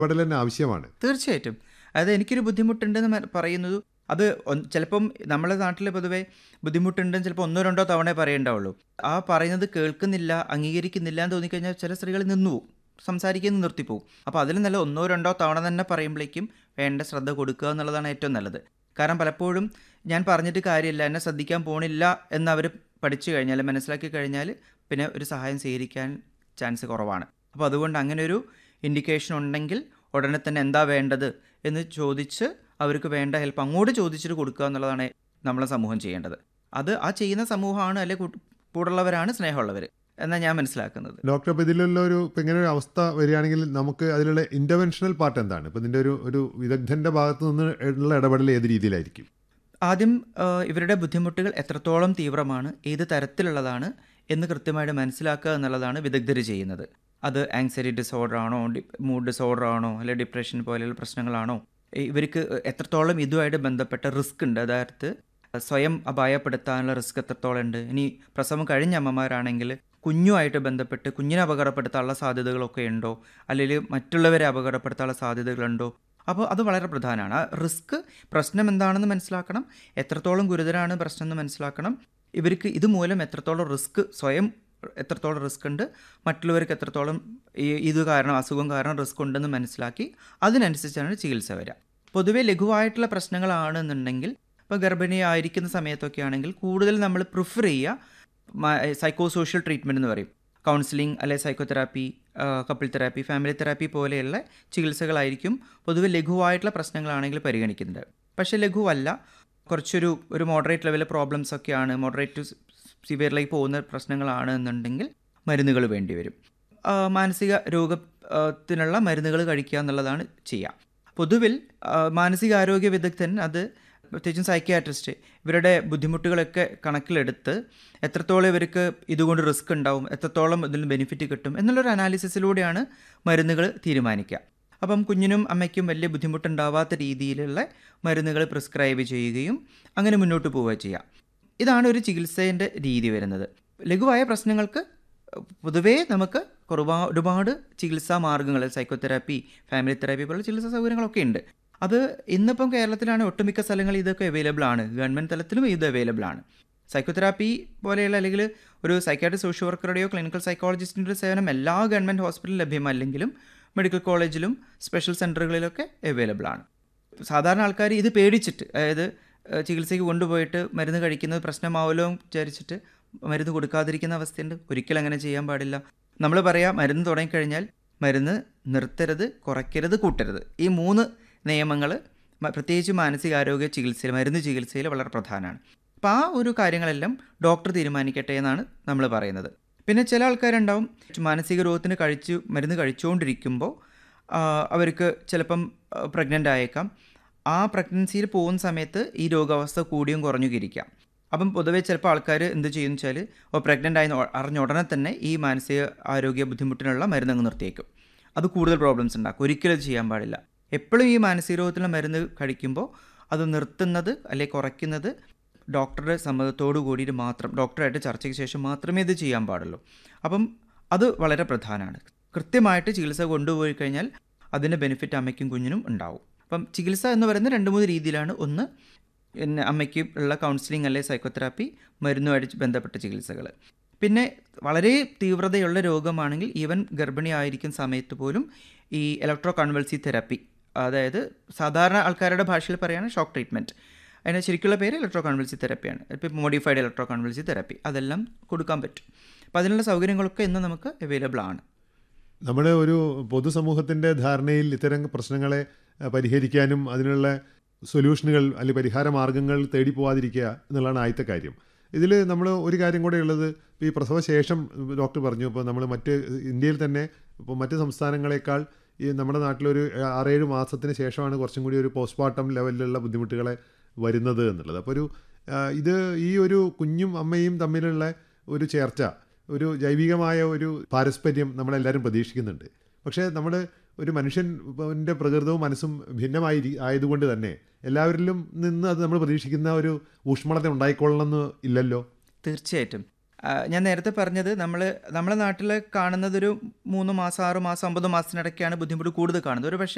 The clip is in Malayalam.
ഇടപെടൽ തന്നെ ആവശ്യമാണ് തീർച്ചയായിട്ടും അതായത് എനിക്കൊരു ബുദ്ധിമുട്ടുണ്ടെന്ന് മ- പറയുന്നത് അത് ഒന്ന് ചിലപ്പം നമ്മളെ നാട്ടിൽ പൊതുവെ ബുദ്ധിമുട്ടുണ്ടെന്ന് ചിലപ്പോൾ ഒന്നോ രണ്ടോ തവണ പറയേണ്ടാവുള്ളൂ ആ പറയുന്നത് കേൾക്കുന്നില്ല അംഗീകരിക്കുന്നില്ല എന്ന് തോന്നിക്കഴിഞ്ഞാൽ ചില സ്ത്രീകൾ നിന്നു പോകും സംസാരിക്കുന്നത് നിർത്തിപ്പോവും അപ്പോൾ അതിൽ നല്ല ഒന്നോ രണ്ടോ തവണ തന്നെ പറയുമ്പോഴേക്കും വേണ്ട ശ്രദ്ധ കൊടുക്കുക എന്നുള്ളതാണ് ഏറ്റവും നല്ലത് കാരണം പലപ്പോഴും ഞാൻ പറഞ്ഞിട്ട് കാര്യമില്ല എന്നെ ശ്രദ്ധിക്കാൻ പോണില്ല എന്ന് അവർ പഠിച്ചു കഴിഞ്ഞാൽ മനസ്സിലാക്കി കഴിഞ്ഞാൽ പിന്നെ ഒരു സഹായം സ്വീകരിക്കാൻ ചാൻസ് കുറവാണ് അപ്പോൾ അതുകൊണ്ട് അങ്ങനെ ഒരു ഇൻഡിക്കേഷൻ ഉണ്ടെങ്കിൽ ഉടനെ തന്നെ എന്താ വേണ്ടത് എന്ന് ചോദിച്ച് അവർക്ക് വേണ്ട ഹെൽപ്പ് അങ്ങോട്ട് ചോദിച്ചിട്ട് കൊടുക്കുക എന്നുള്ളതാണ് നമ്മളെ സമൂഹം ചെയ്യേണ്ടത് അത് ആ ചെയ്യുന്ന സമൂഹമാണ് അല്ലെ കൂടുള്ളവരാണ് സ്നേഹമുള്ളവർ എന്നാണ് ഞാൻ മനസ്സിലാക്കുന്നത് ഡോക്ടർ അപ്പോൾ ഇതിലുള്ള ഒരു ഇപ്പം ഇങ്ങനെ ഒരു അവസ്ഥ വരികയാണെങ്കിൽ നമുക്ക് അതിലുള്ള ഇൻ്റർവെൻഷണൽ പാർട്ട് എന്താണ് ഇപ്പം ഇതിൻ്റെ ഒരു ഒരു വിദഗ്ധൻ്റെ ഭാഗത്ത് നിന്ന് ഉള്ള ഇടപെടൽ ഏത് രീതിയിലായിരിക്കും ആദ്യം ആ, ഇവരുടെ ബുദ്ധിമുട്ടുകൾ എത്രത്തോളം തീവ്രമാണ് ഏത് തരത്തിലുള്ളതാണ് എന്ന് കൃത്യമായിട്ട് മനസ്സിലാക്കുക എന്നുള്ളതാണ് വിദഗ്ധർ ചെയ്യുന്നത് അത് ആങ്സൈറ്റി ഡിസോർഡർ ആണോ മൂഡ് ഡിസോർഡർ ആണോ അല്ലെങ്കിൽ ഡിപ്രഷൻ പോലെയുള്ള പ്രശ്നങ്ങളാണോ ഇ- ഇവർക്ക് എത്രത്തോളം ഇതുമായിട്ട് ബന്ധപ്പെട്ട റിസ്ക് ഉണ്ട് അതായത് സ്വയം അപായപ്പെടുത്താനുള്ള റിസ്ക് എത്രത്തോളം ഉണ്ട് ഇനി പ്രസവം കഴിഞ്ഞ അമ്മമാരാണെങ്കിൽ കുഞ്ഞുമായിട്ട് ബന്ധപ്പെട്ട് കുഞ്ഞിനെ അപകടപ്പെടുത്താനുള്ള സാധ്യതകളൊക്കെ ഉണ്ടോ അല്ലെങ്കിൽ മറ്റുള്ളവരെ അപകടപ്പെടുത്താനുള്ള സാധ്യതകളുണ്ടോ അപ്പോൾ അത് വളരെ പ്രധാനമാണ് ആ റിസ്ക് പ്രശ്നം എന്താണെന്ന് മനസ്സിലാക്കണം എത്രത്തോളം ഗുരുതരമാണ് പ്രശ്നം എന്ന് മനസ്സിലാക്കണം ഇവർക്ക് ഇതുമൂലം എത്രത്തോളം റിസ്ക് സ്വയം എത്രത്തോളം റിസ്ക് ഉണ്ട് മറ്റുള്ളവർക്ക് എത്രത്തോളം ഈ ഇത് കാരണം അസുഖം കാരണം റിസ്ക് ഉണ്ടെന്ന് മനസ്സിലാക്കി അതിനനുസരിച്ചാണ് ചികിത്സ വരിക പൊതുവെ ലഘുവായിട്ടുള്ള പ്രശ്നങ്ങളാണെന്നുണ്ടെങ്കിൽ ഇപ്പോൾ ഗർഭിണിയായിരിക്കുന്ന സമയത്തൊക്കെ ആണെങ്കിൽ കൂടുതൽ നമ്മൾ പ്രിഫർ ചെയ്യുക സൈക്കോ സോഷ്യൽ ട്രീറ്റ്മെൻറ്റ് എന്ന് പറയും കൗൺസിലിംഗ് അല്ലെ psychotherapy couple therapy family therapy പോലെയുള്ള ചികിത്സകളായിരിക്കും പൊതുവെ ലഘുവായിട്ടുള്ള പ്രശ്നങ്ങളാണെങ്കിൽ പരിഗണിക്കുന്നത് പക്ഷേ ലഘുവല്ല കുറച്ചൊരു ഒരു മോഡറേറ്റ് ലെവലിലെ പ്രോബ്ലംസ് ഒക്കെയാണ് മോഡറേറ്റ് ടു സിവിയറിലേക്ക് പോകുന്ന പ്രശ്നങ്ങളാണ് എന്നുണ്ടെങ്കിൽ മരുന്നുകൾ വേണ്ടി വരും ആ, മാനസിക രോഗത്തിനുള്ള മരുന്നുകൾ കഴിക്കുക എന്നുള്ളതാണ് ചെയ്യുക പൊതുവിൽ ആ, മാനസികാരോഗ്യ വിദഗ്ധൻ അത് പ്രത്യേകിച്ചും സൈക്യാട്രിസ്റ്റ് ഇവരുടെ ബുദ്ധിമുട്ടുകളൊക്കെ കണക്കിലെടുത്ത് എത്രത്തോളം ഇവർക്ക് ഇതുകൊണ്ട് റിസ്ക് ഉണ്ടാവും എത്രത്തോളം ഇതിൽ ബെനിഫിറ്റ് കിട്ടും എന്നുള്ളൊരു അനാലിസിസിലൂടെയാണ് മരുന്നുകൾ തീരുമാനിക്കുക അപ്പം കുഞ്ഞിനും അമ്മയ്ക്കും വലിയ ബുദ്ധിമുട്ടുണ്ടാവാത്ത രീതിയിലുള്ള മരുന്നുകൾ പ്രിസ്ക്രൈബ് ചെയ്യുകയും അങ്ങനെ മുന്നോട്ട് പോവുക ചെയ്യാം ഇതാണ് ഒരു ചികിത്സേൻ്റെ രീതി വരുന്നത് ലഘുവായ പ്രശ്നങ്ങൾക്ക് പൊതുവേ നമുക്ക് കുറവാ ഒരുപാട് ചികിത്സാ മാർഗ്ഗങ്ങൾ സൈക്കോതെറാപ്പി ഫാമിലി തെറാപ്പി പോലുള്ള ചികിത്സാ സൗകര്യങ്ങളൊക്കെ ഉണ്ട് അത് ഇന്നിപ്പം കേരളത്തിലാണ് ഒട്ടുമിക്ക സ്ഥലങ്ങളിൽ ഇതൊക്കെ അവൈലബിൾ ആണ് ഗവൺമെൻറ് തലത്തിലും ഇത് അവൈലബിൾ ആണ് സൈക്കോതെറാപ്പി പോലെയുള്ള അല്ലെങ്കിൽ ഒരു സൈക്കാട്രി സോഷ്യൽ വർക്കറുടെയോ ക്ലിനിക്കൽ സൈക്കോളജിസ്റ്റിൻ്റെ സേവനം എല്ലാ ഗവൺമെൻറ് ഹോസ്പിറ്റലിലും ലഭ്യമല്ലെങ്കിലും മെഡിക്കൽ കോളേജിലും സ്പെഷ്യൽ സെൻറ്ററുകളിലൊക്കെ അവൈലബിൾ ആണ് സാധാരണ ആൾക്കാർ ഇത് പേടിച്ചിട്ട് അതായത് ഏഹ്, ചികിത്സയ്ക്ക് കൊണ്ടുപോയിട്ട് മരുന്ന് കഴിക്കുന്നത് പ്രശ്നമാവുമല്ലോ എന്ന് വിചാരിച്ചിട്ട് മരുന്ന് കൊടുക്കാതിരിക്കുന്ന അവസ്ഥയുണ്ട് ഒരിക്കലും അങ്ങനെ ചെയ്യാൻ പാടില്ല നമ്മൾ പറയാം മരുന്ന് തുടങ്ങിക്കഴിഞ്ഞാൽ മരുന്ന് നിർത്തരുത് കുറയ്ക്കരുത് കൂട്ടരുത് ഈ മൂന്ന് നിയമങ്ങൾ പ്രത്യേകിച്ച് മാനസികാരോഗ്യ ചികിത്സയിൽ മരുന്ന് ചികിത്സയിൽ വളരെ പ്രധാനമാണ് അപ്പോൾ ആ ഒരു കാര്യങ്ങളെല്ലാം ഡോക്ടർ തീരുമാനിക്കട്ടെ എന്നാണ് നമ്മൾ പറയുന്നത് പിന്നെ ചില ആൾക്കാരുണ്ടാവും മാനസിക രോഗത്തിന് കഴിച്ചു മരുന്ന് കഴിച്ചുകൊണ്ടിരിക്കുമ്പോൾ ആ, അവർക്ക് ചിലപ്പം പ്രഗ്നൻ്റ് ആയേക്കാം ആ പ്രഗ്നൻസിയിൽ പോകുന്ന സമയത്ത് ഈ രോഗാവസ്ഥ കൂടിയും കുറഞ്ഞും ഇരിക്കാം അപ്പം പൊതുവെ ചിലപ്പോൾ ആൾക്കാർ എന്ത് ചെയ്യും വെച്ചാൽ ഓ പ്രഗ്നൻ്റ് ആയി എന്ന് അറിഞ്ഞ ഉടനെ തന്നെ ഈ മാനസിക ആരോഗ്യ ബുദ്ധിമുട്ടിനുള്ള മരുന്ന് അങ്ങ് നിർത്തിയേക്കും അത് കൂടുതൽ പ്രോബ്ലംസ് ഉണ്ടാക്കും ഒരിക്കലും അത് ചെയ്യാൻ പാടില്ല എപ്പോഴും ഈ മാനസിക രോഗത്തിനുള്ള മരുന്ന് കഴിക്കുമ്പോൾ അത് നിർത്തുന്നത് അല്ലെങ്കിൽ കുറയ്ക്കുന്നത് ഡോക്ടറുടെ സമ്മതത്തോടു കൂടിയിട്ട് മാത്രം ഡോക്ടറായിട്ട് ചർച്ചയ്ക്ക് ശേഷം മാത്രമേ ഇത് ചെയ്യാൻ പാടുള്ളൂ അപ്പം അത് വളരെ പ്രധാനമാണ് കൃത്യമായിട്ട് ചികിത്സ കൊണ്ടുപോയി കഴിഞ്ഞാൽ അതിൻ്റെ ബെനിഫിറ്റ് അമ്മയ്ക്കും കുഞ്ഞിനും ഉണ്ടാവും അപ്പം ചികിത്സ എന്ന് പറയുന്നത് രണ്ട് മൂന്ന് രീതിയിലാണ് ഒന്ന് പിന്നെ അമ്മയ്ക്ക് ഉള്ള കൗൺസിലിംഗ് അല്ലെ സൈക്കോതെറാപ്പി മരുന്നുമായിട്ട് ബന്ധപ്പെട്ട ചികിത്സകൾ പിന്നെ വളരെ തീവ്രതയുള്ള രോഗമാണെങ്കിൽ ഈവൻ ഗർഭിണിയായിരിക്കുന്ന സമയത്ത് പോലും ഈ ഇലക്ട്രോ കൺവൾസി തെറാപ്പി അതായത് സാധാരണ ആൾക്കാരുടെ ഭാഷയിൽ പറയുകയാണെങ്കിൽ ഷോക്ക് ട്രീറ്റ്മെൻറ്റ് അതിന് ശരിക്കുള്ള പേര് ഇലക്ട്രോ കൺവൾസി തെറാപ്പിയാണ് ഇപ്പോൾ മോഡിഫൈഡ് ഇലക്ട്രോ കൺവൾസി തെറാപ്പി അതെല്ലാം കൊടുക്കാൻ പറ്റും അപ്പോൾ അതിനുള്ള സൗകര്യങ്ങളൊക്കെ ഇന്ന് നമുക്ക് അവൈലബിൾ ആണ് നമ്മുടെ ഒരു പൊതുസമൂഹത്തിൻ്റെ ധാരണയിൽ ഇത്തരം പ്രശ്നങ്ങളെ അഹ്, പരിഹരിക്കാനും അതിനുള്ള സൊല്യൂഷനുകൾ അല്ലെങ്കിൽ പരിഹാര മാർഗങ്ങൾ തേടി പോവാതിരിക്കുക എന്നുള്ളതാണ് ആദ്യത്തെ കാര്യം ഇതിൽ നമ്മൾ ഒരു കാര്യം കൂടെ ഉള്ളത് ഇപ്പോൾ ഈ പ്രസവശേഷം ഡോക്ടർ പറഞ്ഞു ഇപ്പോൾ നമ്മൾ മറ്റ് ഇന്ത്യയിൽ തന്നെ ഇപ്പോൾ മറ്റ് സംസ്ഥാനങ്ങളെക്കാൾ ഈ നമ്മുടെ നാട്ടിലൊരു ആറേഴ് മാസത്തിന് ശേഷമാണ് കുറച്ചും കൂടി ഒരു പോസ്റ്റ്മോർട്ടം ലെവലിലുള്ള ബുദ്ധിമുട്ടുകളെ വരുന്നത് എന്നുള്ളത് അപ്പോൾ ഒരു ആ, ഇത് ഈ ഒരു കുഞ്ഞും അമ്മയും തമ്മിലുള്ള ഒരു ചേർച്ച ഒരു ജൈവികമായ ഒരു പാരസ്പര്യം നമ്മളെല്ലാവരും പ്രതീക്ഷിക്കുന്നുണ്ട് പക്ഷേ നമ്മൾ ഒരു മനുഷ്യൻ്റെ പ്രകൃതവും മനസ്സും ഭിന്നമായി ഇരി- ആയതുകൊണ്ട് തന്നെ എല്ലാവരിലും നിന്ന് അത് നമ്മൾ പ്രതീക്ഷിക്കുന്ന ഒരു ഊഷ്മളത ഉണ്ടായിക്കൊള്ളണമെന്ന് ഇല്ലല്ലോ തീർച്ചയായിട്ടും ആ, ഞാൻ നേരത്തെ പറഞ്ഞത് നമ്മൾ നമ്മളെ നാട്ടിൽ കാണുന്നത് ഒരു മൂന്ന് മാസം ആറ് മാസം ഒമ്പത് മാസത്തിനിടയ്ക്കാണ് ബുദ്ധിമുട്ട് കൂടുതൽ കാണുന്നത് ഒരു പക്ഷേ